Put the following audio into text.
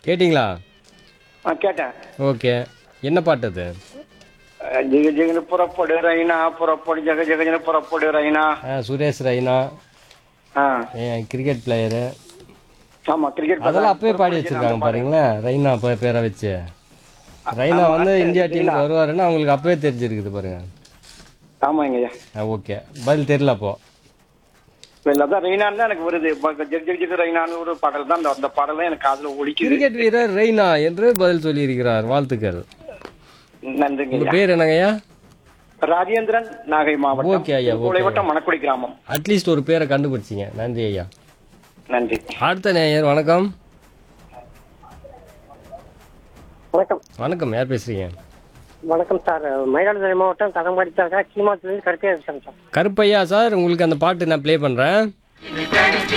கேட்டிங்களா ஆ கேட்டேன் ஓகே என்ன பாட்டு அது அஹ், ஜிகு ஜிகுன்னு புறப்படு ரைனா புறப்படு ஜெக ஜெகஜன புறப்படு ரைனா ஆ, சுரேஷ் ரெய்னா ஆ கிரிக்கெட் பிளேயரு ஆமா கிரிக்கெட் அதெல்லாம் அப்பவே பாடி வச்சிருக்காங்க பாருங்களேன் ரெய்னா பே- பேரை வச்சு ரெய்னா வந்து இந்தியா டீமுக்கு வருவாருன்னு அவங்களுக்கு அப்பவே தெரிஞ்சிருக்குது பாருங்க ஆமாங்க ஐயா ஆ, ஓகே பதில் தெரியல அப்போ இல்ல அதான் ரெய்னான் தான் எனக்கு வருது ப- ஜெக ஜெக ஜெக ரெய்னான்னு ஒரு பாடல் தான் அந்த அந்த பாடல் தான் எனக்கு காதுல ஒலிக்குது கிரிக்கெட் வீரர் ரெய்னா என்று பதில் சொல்லியிருக்கிறார் வாழ்த்துக்கள் நன்றிங்க உங்க ஐயா பேர் என்னங்கய்யா ராஜேந்திரன் நாகை மாவட்டம் ஓகே ஐயா, ஓகே. உளைவட்டம் மணக்குடி கிராமம் அட்லீஸ்ட் ஒரு பேரை கண்டுபிடிச்சிங்க நன்றி ஐயா நன்றி அடுத்த நேயர் வணக்கம் வணக்கம் வணக்கம் யார் பேசுறீங்க வணக்கம் சார் மயிலாடுதுறை மாவட்டம் தடம்பாடி தாக்கா கீமாத்துலேருந்து கருப்பையா இருக்கேன் சார் கருப்பையா சார் உங்களுக்கு அந்த பாட்டு நான் ப்ளே பண்ணுறேன்